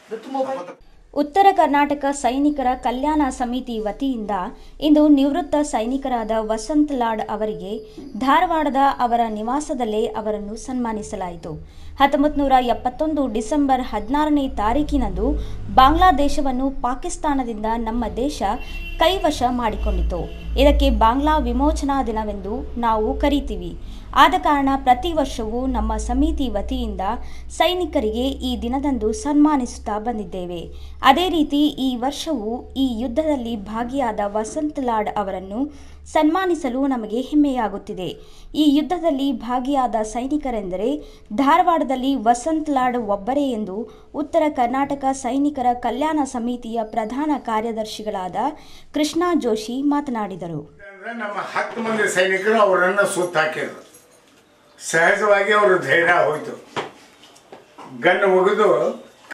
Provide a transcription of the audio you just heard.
ಉತ್ತರ ಕರ್ನಾಟಕ ಸೈನಿಕರ ಕಲ್ಯಾಣ ಸಮಿತಿ ವತಿಯಿಂದ ಇಂದು ನಿವೃತ್ತ ಸೈನಿಕರಾದ ವಸಂತ್ ಲಾಡ್ ಅವರಿಗೆ ಧಾರವಾಡದ ಅವರ ನಿವಾಸದಲ್ಲೇ ಅವರನ್ನು ಸನ್ಮಾನಿಸಲಾಯಿತು ಹತ್ತೊಂಬತ್ತು ನೂರ ಎಪ್ಪತ್ತೊಂದು ಡಿಸೆಂಬರ್ ಹದಿನಾರನೇ ತಾರೀಕಿನಂದು ಬಾಂಗ್ಲಾದೇಶವನ್ನು ಪಾಕಿಸ್ತಾನದಿಂದ ನಮ್ಮ ದೇಶ ಕೈವಶ ಮಾಡಿಕೊಂಡಿತು ಇದಕ್ಕೆ ಬಾಂಗ್ಲಾ ವಿಮೋಚನಾ ದಿನವೆಂದು ನಾವು ಕರೀತೀವಿ ಆದ ಕಾರಣ ಪ್ರತಿ ವರ್ಷವೂ ನಮ್ಮ ಸಮಿತಿ ವತಿಯಿಂದ ಸೈನಿಕರಿಗೆ ಈ ದಿನದಂದು ಸನ್ಮಾನಿಸುತ್ತಾ ಬಂದಿದ್ದೇವೆ ಅದೇ ರೀತಿ ಈ ವರ್ಷವೂ ಈ ಯುದ್ಧದಲ್ಲಿ ಭಾಗಿಯಾದ ವಸಂತ್ ಲಾಡ್ ಅವರನ್ನು ಸನ್ಮಾನಿಸಲು ನಮಗೆ ಹೆಮ್ಮೆಯಾಗುತ್ತಿದೆ ಈ ಯುದ್ಧದಲ್ಲಿ ಭಾಗಿಯಾದ ಸೈನಿಕರೆಂದರೆ ಧಾರವಾಡದಲ್ಲಿ ವಸಂತ್ ಲಾಡ್ ಒಬ್ಬರೇ ಎಂದು ಉತ್ತರ ಕರ್ನಾಟಕ ಸೈನಿಕರ ಕಲ್ಯಾಣ ಸಮಿತಿಯ ಪ್ರಧಾನ ಕಾರ್ಯದರ್ಶಿಗಳಾದ ಕೃಷ್ಣಾ ಜೋಶಿ ಮಾತನಾಡಿದರು ಅಂದ್ರೆ ನಮ್ಮ ಹತ್ತು ಮಂದಿ ಸೈನಿಕರು ಅವರನ್ನು ಸುತ್ತ ಹಾಕಿದ್ರು ಸಹಜವಾಗಿ ಅವರು ಧೈರ್ಯ ಹೋಯ್ತು ಗನ್ ಒಗೆದು